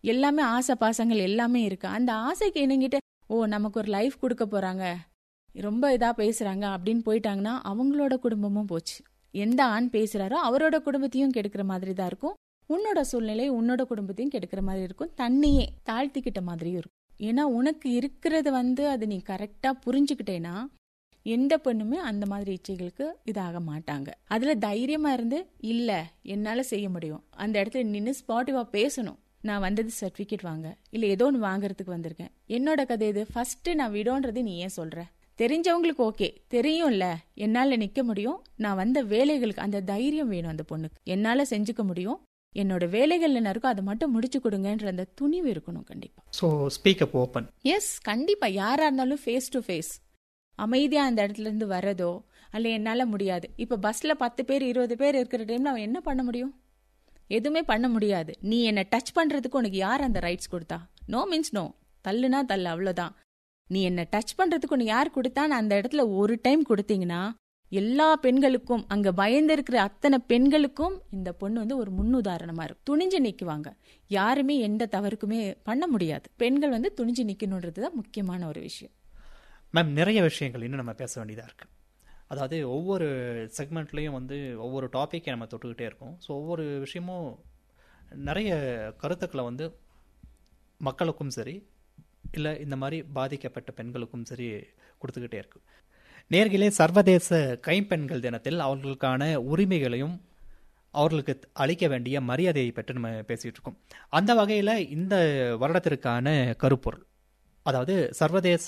எல்லாமே ஆசை பாசங்கள் எல்லாமே இருக்கு அந்த ஆசைக்கு இணங்கிட்டு ஓ நமக்கு ஒரு லைஃப் கொடுக்க போறாங்க ரொம்ப இதா பேசுறாங்க அப்படின்னு போயிட்டாங்கன்னா அவங்களோட குடும்பமும் போச்சு எந்த ஆண் பேசுறாரோ அவரோட குடும்பத்தையும் கெடுக்கிற மாதிரி தான் இருக்கும் உன்னோட சூழ்நிலை உன்னோட குடும்பத்தையும் கெடுக்கிற மாதிரி இருக்கும் தன்னையே தாழ்த்திக்கிட்ட மாதிரியும் இருக்கும் ஏன்னா உனக்கு இருக்கிறது வந்து அது நீ கரெக்டா புரிஞ்சுக்கிட்டேன்னா எந்த பெண்ணுமே அந்த மாதிரி இச்சைகளுக்கு இதாக மாட்டாங்க அதுல தைரியமா இருந்து இல்ல என்னால செய்ய முடியும் அந்த இடத்துல நின்று ஸ்பாட்டிவா பேசணும் நான் வந்தது சர்டிபிகேட் வாங்க இல்ல ஏதோ ஒன்று வாங்குறதுக்கு வந்திருக்கேன் என்னோட கதை இது ஃபர்ஸ்ட் நான் விடோன்றது நீ ஏன் சொல்ற தெரிஞ்சவங்களுக்கு ஓகே தெரியும்ல என்னால நிக்க முடியும் நான் வந்த வேலைகளுக்கு அந்த தைரியம் வேணும் அந்த பொண்ணுக்கு என்னால செஞ்சுக்க முடியும் என்னோட வேலைகள் என்ன இருக்கோ அதை மட்டும் முடிச்சு கொடுங்கன்ற அந்த துணிவு இருக்கணும் கண்டிப்பா so speak up openness கண்டிப்பா யாரா இருந்தாலும் ஃபேஸ் டு ஃபேஸ் அமைதியா அந்த இடத்துல இருந்து வரதோ அல்ல என்னால முடியாது இப்ப பஸ்ல பத்து பேர் இருபது பேர் இருக்கிற டைம்ல அவன் என்ன பண்ண முடியும் எதுவுமே பண்ண முடியாது நீ என்ன டச் பண்றதுக்கு உனக்கு யார் அந்த ரைட்ஸ் கொடுத்தா நோ மீன்ஸ் நோ தள்ளுனா தள்ளு அவ்வளவுதான் நீ என்ன டச் பண்றதுக்கு உனக்கு யார் கொடுத்தா நான் அந்த இடத்துல ஒரு டைம் கொடுத்தீங்கன்னா எல்லா பெண்களுக்கும் அங்க பயந்து இருக்கிற அத்தனை பெண்களுக்கும் இந்த பொண்ணு வந்து ஒரு முன்னுதாரணமா இருக்கும் துணிஞ்சு நிக்குவாங்க யாருமே எந்த தவறுக்குமே பண்ண முடியாது பெண்கள் வந்து துணிஞ்சு நிக்கணுன்றது தான் முக்கியமான ஒரு விஷயம் மேம் நிறைய விஷயங்கள் இன்னும் நம்ம பேச வேண்டியதாக இருக்குது அதாவது ஒவ்வொரு செக்மெண்ட்லேயும் வந்து ஒவ்வொரு டாப்பிக்கை நம்ம தொட்டுக்கிட்டே இருக்கோம் ஸோ ஒவ்வொரு விஷயமும் நிறைய கருத்துக்களை வந்து மக்களுக்கும் சரி இல்லை இந்த மாதிரி பாதிக்கப்பட்ட பெண்களுக்கும் சரி கொடுத்துக்கிட்டே இருக்கு நேர்களே சர்வதேச கைம்பெண்கள் தினத்தில் அவர்களுக்கான உரிமைகளையும் அவர்களுக்கு அளிக்க வேண்டிய மரியாதையை பற்றி நம்ம பேசிகிட்டு இருக்கோம் அந்த வகையில் இந்த வருடத்திற்கான கருப்பொருள் அதாவது சர்வதேச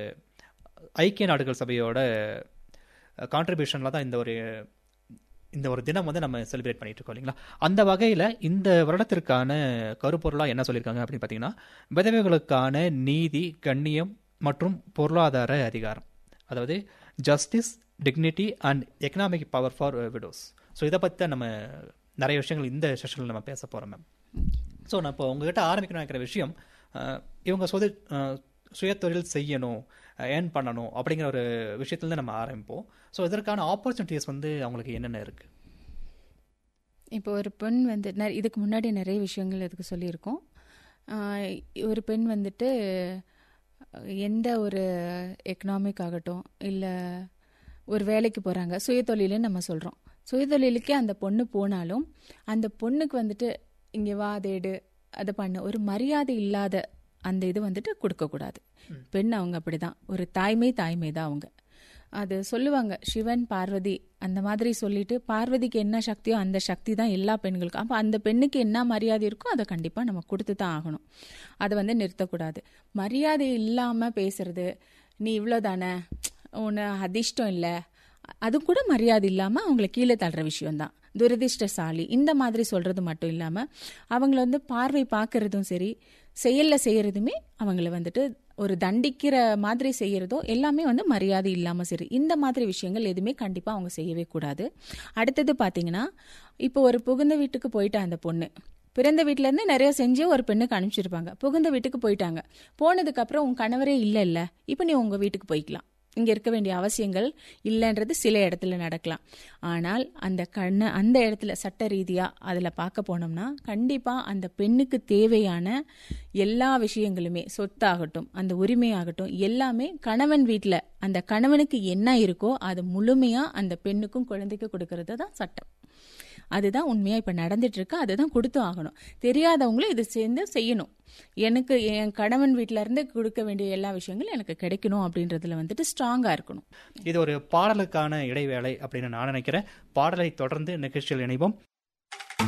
ஐக்கிய நாடுகள் சபையோட கான்ட்ரிபியூஷனில் தான் இந்த ஒரு இந்த ஒரு தினம் வந்து நம்ம செலிப்ரேட் பண்ணிட்டு இருக்கோம் இல்லைங்களா அந்த வகையில் இந்த வருடத்திற்கான கருப்பொருளாக என்ன சொல்லியிருக்காங்க அப்படின்னு பார்த்தீங்கன்னா விதவைகளுக்கான நீதி கண்ணியம் மற்றும் பொருளாதார அதிகாரம் அதாவது justice dignity and economic power for widows so இதை பற்றி தான் நம்ம நிறைய விஷயங்கள் இந்த செஷனில் நம்ம பேச போகிறோம் மேம் ஸோ நான் இப்போ உங்ககிட்ட ஆரம்பிக்கணும் நினைக்கிற விஷயம் இவங்க சொது சுயதொழில் செய்யணும் ஏர்ன் பண்ணணும் அப்படிங்கிற ஒரு விஷயத்துலேருந்து நம்ம ஆரம்பிப்போம் ஸோ இதற்கான ஆப்பர்ச்சுனிட்டிஸ் வந்து அவங்களுக்கு என்னென்ன இருக்குது இப்போ ஒரு பெண் வந்து இதுக்கு முன்னாடி நிறைய விஷயங்கள் இதுக்கு சொல்லியிருக்கோம் ஒரு பெண் வந்துட்டு எந்த ஒரு எக்கனாமிக் ஆகட்டும் இல்லை ஒரு வேலைக்கு போகிறாங்க சுயதொழிலுன்னு நம்ம சொல்கிறோம் சுயதொழிலுக்கே அந்த பொண்ணு போனாலும் அந்த பொண்ணுக்கு வந்துட்டு இங்கே வா அதை எடு அதை பண்ண ஒரு மரியாதை இல்லாத அந்த இது வந்துட்டு கொடுக்கக்கூடாது பெண் அவங்க அப்படிதான் ஒரு தாய்மை தாய்மை தான் அவங்க அது சொல்லுவாங்க சிவன் பார்வதி அந்த மாதிரி சொல்லிட்டு பார்வதிக்கு என்ன சக்தியோ அந்த சக்தி தான் எல்லா பெண்களுக்கும் அப்போ அந்த பெண்ணுக்கு என்ன மரியாதை இருக்கோ அதை கண்டிப்பாக நம்ம கொடுத்து தான் ஆகணும் அதை வந்து நிறுத்தக்கூடாது மரியாதை இல்லாமல் பேசுறது நீ இவ்வளோதானே உன்னை அதிர்ஷ்டம் இல்லை அது கூட மரியாதை இல்லாமல் அவங்கள கீழே தள்ளுற விஷயம்தான் துரதிர்ஷ்டசாலி இந்த மாதிரி சொல்றது மட்டும் இல்லாம அவங்கள வந்து பார்வை பார்க்கறதும் சரி செயல்ல செய்யறதுமே அவங்கள வந்துட்டு ஒரு தண்டிக்கிற மாதிரி செய்யறதோ எல்லாமே வந்து மரியாதை இல்லாம சரி இந்த மாதிரி விஷயங்கள் எதுவுமே கண்டிப்பா அவங்க செய்யவே கூடாது அடுத்தது பாத்தீங்கன்னா இப்போ ஒரு புகுந்த வீட்டுக்கு போயிட்டா அந்த பொண்ணு பிறந்த வீட்டுல இருந்து நிறைய செஞ்சு ஒரு பெண்ணுக்கு அனுப்பிச்சிருப்பாங்க புகுந்த வீட்டுக்கு போயிட்டாங்க போனதுக்கு அப்புறம் உன் கணவரே இல்ல இல்ல இப்ப நீ உங்க வீட்டுக்கு போய்க்கலாம் இங்க இருக்க வேண்டிய அவசியங்கள் இல்லைன்றது சில இடத்துல நடக்கலாம் ஆனால் அந்த கண்ண அந்த இடத்துல சட்ட ரீதியா அதுல பார்க்க போனோம்னா கண்டிப்பா அந்த பெண்ணுக்கு தேவையான எல்லா விஷயங்களுமே சொத்தாகட்டும் அந்த உரிமையாகட்டும் எல்லாமே கணவன் வீட்டுல அந்த கணவனுக்கு என்ன இருக்கோ அது முழுமையா அந்த பெண்ணுக்கும் குழந்தைக்கு கொடுக்கறது தான் சட்டம் அதுதான் உண்மையா இப்ப நடந்துட்டு இருக்கு அதுதான் கொடுத்து ஆகணும் தெரியாதவங்களும் இது சேர்ந்து செய்யணும் எனக்கு என் கணவன் வீட்டில இருந்து கொடுக்க வேண்டிய எல்லா விஷயங்களும் எனக்கு கிடைக்கணும் அப்படின்றதுல வந்துட்டு ஸ்ட்ராங்கா இருக்கணும் இது ஒரு பாடலுக்கான இடைவேளை அப்படின்னு நான் நினைக்கிறேன் பாடலை தொடர்ந்து நிகழ்ச்சியில் இணைவோம்